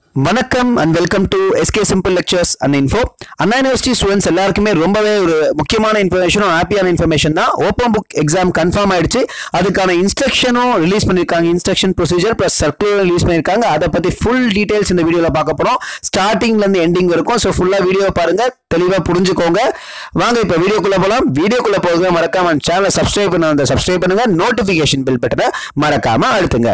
வணக்கம் and welcome to S K simple lectures and info Anna university students எல்லாருக்குமே ரொம்பவே ஒரு முக்கியமான இன்ஃபர்மேஷனும் ஹாப்பியான இன்ஃபர்மேஷன் தான் ஓப்பன் புக் எக்ஸாம் கன்ஃபார்ம் ஆயிடுச்சு அதுக்கான இன்ஸ்ட்ரக்ஷனும் ரிலீஸ் பண்ணியிருக்காங்க instruction procedure plus circular release பண்ணியிருக்காங்க அதை பற்றி ஃபுல் டீடைல்ஸ் இந்த வீடியோவில் பார்க்க போகிறோம் ஸ்டார்டிங்லேருந்து எண்டிங் இருக்கும் ஸோ ஃபுல்லாக வீடியோ பாருங்க தெளிவாக புரிஞ்சுக்கோங்க வாங்க இப்போ வீடியோக்குள்ளே போகலாம் வீடியோக்குள்ளே போகுது மறக்காம சேனலை சப்ஸ்கிரைப் பண்ண அந்த சப்ஸ்கிரைப் பண்ணுங்க நோட்டிஃபிகேஷன் பில் பட்டனை மறக்காம அழுத்துங்க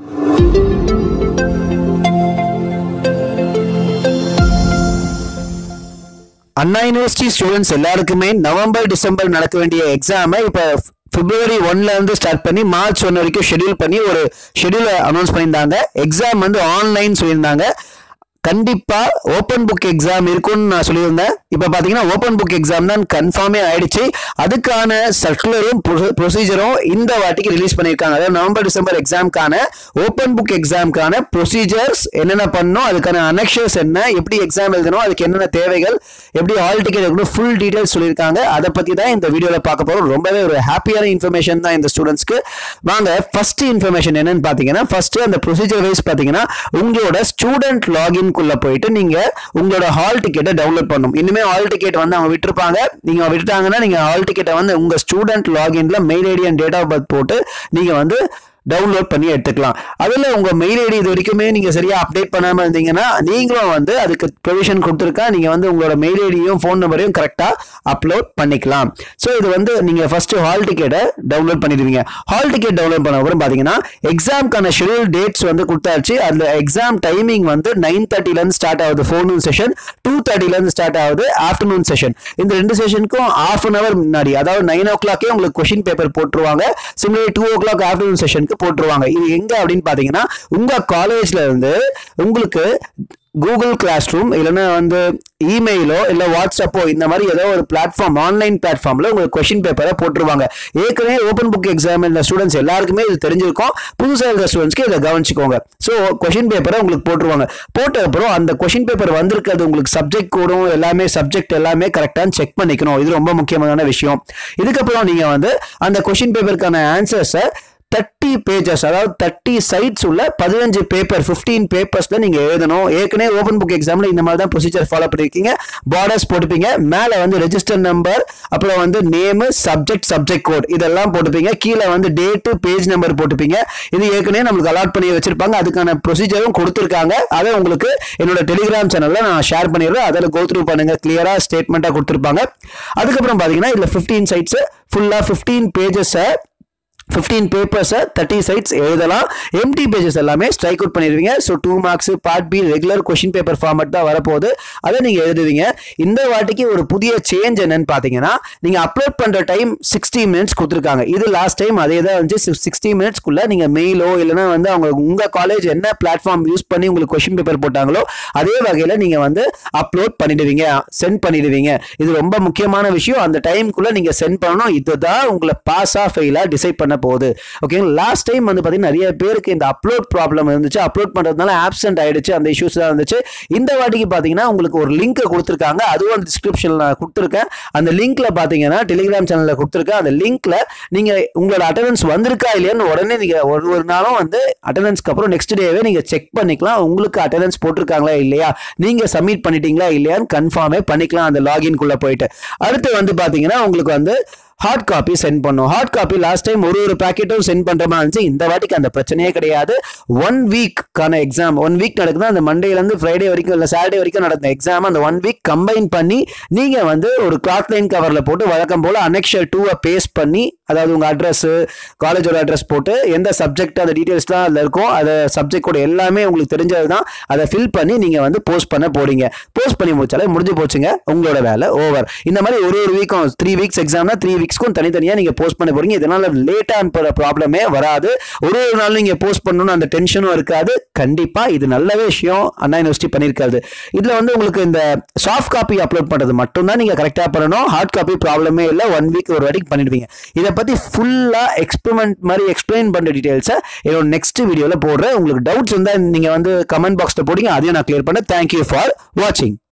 அண்ணா யூனிவர்சிட்டி ஸ்டூடெண்ட்ஸ் எல்லாருக்குமே நவம்பர் டிசம்பர் நடக்க வேண்டிய எக்ஸாமை இப்போ பிப்ரவரி ஒன்ல இருந்து ஸ்டார்ட் பண்ணி மார்ச் ஒன் வரைக்கும் ஷெட்யூல் பண்ணி ஒரு ஷெட்யூலை அனௌன்ஸ் பண்ணியிருந்தாங்க எக்ஸாம் வந்து ஆன்லைன் சொல்லியிருந்தாங்க கண்டிப்பா ஓப்பன் புக் எக்ஸாம் இருக்கும்னு நான் சொல்லியிருந்தேன் இப்போ பார்த்தீங்கன்னா ஓப்பன் புக் எக்ஸாம் தான் கன்ஃபார்மே ஆயிடுச்சு அதுக்கான சர்க்குலரும் ப்ரொசீஜரும் இந்த வாட்டிக்கு ரிலீஸ் பண்ணியிருக்காங்க அதாவது நவம்பர் டிசம்பர் எக்ஸாம்க்கான ஓப்பன் புக் எக்ஸாம்க்கான ப்ரொசீஜர்ஸ் என்னென்ன பண்ணணும் அதுக்கான அனெக்ஷர்ஸ் என்ன எப்படி எக்ஸாம் எழுதணும் அதுக்கு என்னென்ன தேவைகள் எப்படி ஆல் டிக்கெட் எடுக்கணும் ஃபுல் டீடைல்ஸ் சொல்லியிருக்காங்க அதை பற்றி தான் இந்த வீடியோவில் பார்க்க போகிறோம் ரொம்பவே ஒரு ஹாப்பியான இன்ஃபர்மேஷன் தான் இந்த ஸ்டூடெண்ட்ஸ்க்கு வாங்க ஃபர்ஸ்ட் இன்ஃபர்மேஷன் என்னன்னு பார்த்தீங்கன்னா ஃபர்ஸ்ட் அந்த ப்ரொசீஜர் வைஸ் பார்த்தீங்கன்னா உங்களோட ஸ்டூடெண்ட் லாகின்குள்ள போயிட்டு நீங்க உங்களோட ஹால் டிக்கெட்டை டவுன்லோட் பண்ணணும் இனிமே ஹால் டிக்கெட் வந்து அவங்க விட்டுருப்பாங்க நீங்க விட்டுட்டாங்கன்னா நீங்க ஹால் டிக்கெட்டை வந்து உங்க ஸ்டூடெண்ட் லாகின்ல mail ID and date of birth போட்டு நீங்க வந்து டவுன்லோட் பண்ணி எடுத்துக்கலாம் அதில் உங்கள் மெயில் ஐடி இது வரைக்குமே நீங்கள் சரியாக அப்டேட் பண்ணாமல் இருந்தீங்கன்னா நீங்களும் வந்து அதுக்கு ப்ரொவிஷன் கொடுத்துருக்கா நீங்கள் வந்து உங்களோட மெயில் ஐடியும் ஃபோன் நம்பரையும் கரெக்டாக அப்லோட் பண்ணிக்கலாம் ஸோ இது வந்து நீங்கள் ஃபஸ்ட்டு ஹால் டிக்கெட்டை டவுன்லோட் பண்ணிடுவீங்க ஹால் டிக்கெட் டவுன்லோட் பண்ண அப்புறம் பார்த்தீங்கன்னா எக்ஸாம்க்கான ஷெடியூல் டேட்ஸ் வந்து கொடுத்தாச்சு அதில் எக்ஸாம் டைமிங் வந்து நைன் தேர்ட்டிலேருந்து ஸ்டார்ட் ஆகுது ஃபோர்னூன் செஷன் டூ தேர்ட்டிலேருந்து ஸ்டார்ட் ஆகுது ஆஃப்டர்நூன் செஷன் இந்த ரெண்டு செஷனுக்கும் ஆஃப் அன் அவர் முன்னாடி அதாவது நைன் ஓ கிளாக்கே உங்களுக்கு கொஷின் பேப்பர் போட்டுருவாங்க similar two o'clock afternoon செஷனுக்கு போட்டுருவாங்க இது எங்க அப்படின்னு பாத்தீங்கன்னா உங்க காலேஜ்ல இருந்து உங்களுக்கு கூகுள் கிளாஸ் ரூம் இல்லைன்னா வந்து இமெயிலோ இல்லை வாட்ஸ்அப்போ இந்த மாதிரி ஏதோ ஒரு பிளாட்ஃபார்ம் ஆன்லைன் பிளாட்ஃபார்மில் உங்களுக்கு கொஷின் பேப்பரை போட்டுருவாங்க ஏற்கனவே ஓப்பன் புக் எக்ஸாம் இந்த ஸ்டூடெண்ட்ஸ் எல்லாருக்குமே இது தெரிஞ்சிருக்கும் புதுசாக இருக்கிற ஸ்டூடெண்ட்ஸ்க்கு இதை கவனிச்சுக்கோங்க ஸோ கொஷின் பேப்பரை உங்களுக்கு போட்டுருவாங்க போட்ட அப்புறம் அந்த கொஷின் பேப்பர் வந்திருக்கிறது உங்களுக்கு சப்ஜெக்ட் கோடும் எல்லாமே சப்ஜெக்ட் எல்லாமே கரெக்டாக செக் பண்ணிக்கணும் இது ரொம்ப முக்கியமான விஷயம் இதுக்கப்புறம் நீங்கள் வந்து அந்த கொஷின் பேப்பருக்கான ஆன்சர்ஸை தேர்ட்டி பேஜஸ் அதாவது தேர்ட்டி சைட்ஸ் உள்ள பதினஞ்சு பேப்பர் ஃபிஃப்டீன் பேப்பர்ஸ்ல நீங்க எழுதணும் ஏற்கனவே ஓப்பன் புக் எக்ஸாம்ல இந்த மாதிரி தான் ப்ரொசீஜர் ஃபாலோ பண்ணிருக்கீங்க பார்டர்ஸ் போட்டுப்பீங்க மேல வந்து ரெஜிஸ்டர் நம்பர் அப்புறம் வந்து நேமு சப்ஜெக்ட் சப்ஜெக்ட் கோட் இதெல்லாம் போட்டுப்பீங்க கீழே வந்து டேட்டு பேஜ் நம்பர் போட்டுப்பீங்க இது ஏற்கனவே நம்மளுக்கு அலாட் பண்ணி வச்சிருப்பாங்க அதுக்கான ப்ரொசீஜரும் கொடுத்துருக்காங்க அதை உங்களுக்கு என்னோட டெலிகிராம் சேனல்ல நான் ஷேர் பண்ணிடுறேன் அதில் கோ த்ரூ பண்ணுங்க கிளியரா ஸ்டேட்மெண்ட்டாக கொடுத்துருப்பாங்க அதுக்கப்புறம் பார்த்தீங்கன்னா இதில் ஃபிஃப்டீன் சைட்ஸ் ஃபுல்லாக ஃபிஃப்டீன் பேஜஸை ஃபிஃப்டீன் பேப்பர்ஸை தேர்ட்டி சைட்ஸ் எழுதலாம் எம்டி பேஜஸ் எல்லாமே ஸ்ட்ரைக் அவுட் பண்ணிடுவீங்க so two marks part B regular question paper format தான் வரப்போகுது அதை நீங்கள் எழுதுவீங்க இந்த வாட்டிக்கு ஒரு புதிய சேஞ்ச் என்னன்னு பார்த்தீங்கன்னா நீங்கள் அப்லோட் பண்ணுற டைம் சிக்ஸ்டி மினிட்ஸ் கொடுத்துருக்காங்க இது லாஸ்ட் டைம் அதே தான் வந்து சிக்ஸ்டி மினிட்ஸ்க்குள்ளே நீங்கள் மெயிலோ இல்லைனா வந்து அவங்க உங்கள் காலேஜ் என்ன பிளாட்ஃபார்ம் யூஸ் பண்ணி உங்களுக்கு கொஷின் பேப்பர் போட்டாங்களோ அதே வகையில் நீங்கள் வந்து அப்லோட் பண்ணிடுவீங்க சென்ட் பண்ணிடுவீங்க இது ரொம்ப முக்கியமான விஷயம் அந்த டைம்குள்ளே நீங்கள் சென்ட் பண்ணணும் இதுதான் உங்களை பாஸாக ஃபெயிலாக டிசைட் பண்ண போகுது ஓகேங்களா லாஸ்ட் டைம் வந்து பார்த்தீங்கன்னா நிறைய பேருக்கு இந்த அப்லோட் ப்ராப்ளம் இருந்துச்சு அப்லோட் பண்ணுறதுனால ஆப்சென்ட் ஆயிடுச்சு அந்த இஷ்யூஸ் தான் இருந்துச்சு இந்த வாட்டிக்கு பார்த்தீங்கன்னா உங்களுக்கு ஒரு லிங்க் கொடுத்துருக்காங்க அதுவும் டிஸ்கிரிப்ஷனில் நான் கொடுத்துருக்கேன் அந்த லிங்க்ல பார்த்தீங்கன்னா டெலிகிராம் சேனலில் கொடுத்துருக்கேன் அந்த லிங்க்ல நீங்கள் உங்களோட அட்டண்டன்ஸ் வந்திருக்கா இல்லையான்னு உடனே நீங்கள் ஒரு ஒரு நாளும் வந்து அட்டண்டன்ஸ்க்கு அப்புறம் நெக்ஸ்ட் டேவே நீங்கள் செக் பண்ணிக்கலாம் உங்களுக்கு அட்டண்டன்ஸ் போட்டிருக்காங்களா இல்லையா நீங்கள் சப்மிட் பண்ணிட்டீங்களா இல்லையான்னு கன்ஃபார்மே பண்ணிக்கலாம் அந்த லாகின்குள்ளே போயிட்டு அடுத்து வந்து பார்த்தீங்கன்னா உங்களுக்கு வந்து ஹார்ட் காப்பி சென்ட் பண்ணும் ஹார்ட் காப்பி லாஸ்ட் டைம் ஒரு ஒரு பேக்கெட்டும் சென்ட் பண்ற மாதிரி இருந்துச்சு இந்த வாட்டிக்கு அந்த பிரச்சனையே கிடையாது ஒன் வீக்கான எக்ஸாம் ஒன் வீக் நடக்குது அந்த மண்டேலேருந்து ஃப்ரைடே வரைக்கும் இல்லை சாட்டர்டே வரைக்கும் நடந்த எக்ஸாம் அந்த ஒன் வீக் கம்பைன் பண்ணி நீங்கள் வந்து ஒரு கிளாத் லைன் கவரில் போட்டு வழக்கம் போல் அனெக்ஷர் டூவை பேஸ்ட் பண்ணி அதாவது உங்கள் அட்ரஸ்ஸு காலேஜோட அட்ரஸ் போட்டு எந்த சப்ஜெக்ட் அந்த டீட்டெயில்ஸ்லாம் அதில் இருக்கும் அதை சப்ஜெக்டோட எல்லாமே உங்களுக்கு தெரிஞ்சது தான் அதை ஃபில் பண்ணி நீங்கள் வந்து போஸ்ட் பண்ண போறீங்க போஸ்ட் பண்ணி முடிச்சாலே முடிஞ்சு போச்சுங்க உங்களோட வேலை ஓவர் இந்த மாதிரி ஒரு ஒரு வீக்கும் த்ரீ வீக்ஸ் எக்ஸாம்னா த்ரீ வீக்ஸ்க்கும் தனித்தனியாக நீங்கள் போஸ்ட் பண்ண போறீங்க இதனால லேட்டாக அனுப்புற ப்ராப்ளமே வராது ஒரு ஒரு நாள் நீங்கள் போஸ்ட் பண்ணணும்னு அந்த டென்ஷனும் இருக்காது கண்டிப்பாக இது நல்ல விஷயம் அண்ணா யூனிவர்சிட்டி பண்ணியிருக்காது இதில் வந்து உங்களுக்கு இந்த சாஃப்ட் காப்பி அப்லோட் பண்ணுறது மட்டும்தான் நீங்கள் கரெக்டாக பண்ணணும் ஹார்ட் காப்பி ப்ராப்ளமே இல்லை ஒன் வீக் ஒரு வாட்டிக்கு பண்ணிடுவீங்க இதை பற்றி ஃபுல்லாக எக்ஸ்பெரிமெண்ட் மாதிரி எக்ஸ்பிளைன் பண்ணுற டீட்டெயில்ஸை என்னோட நெக்ஸ்ட் வீடியோவில் போடுறேன் உங்களுக்கு டவுட்ஸ் இருந்தால் நீங்கள் வந்து கமெண்ட் பாக்ஸில் போடுங்க அதையும் நான் கிளியர் பண்ணேன் தேங்க்யூ ஃபார் வாட்சிங்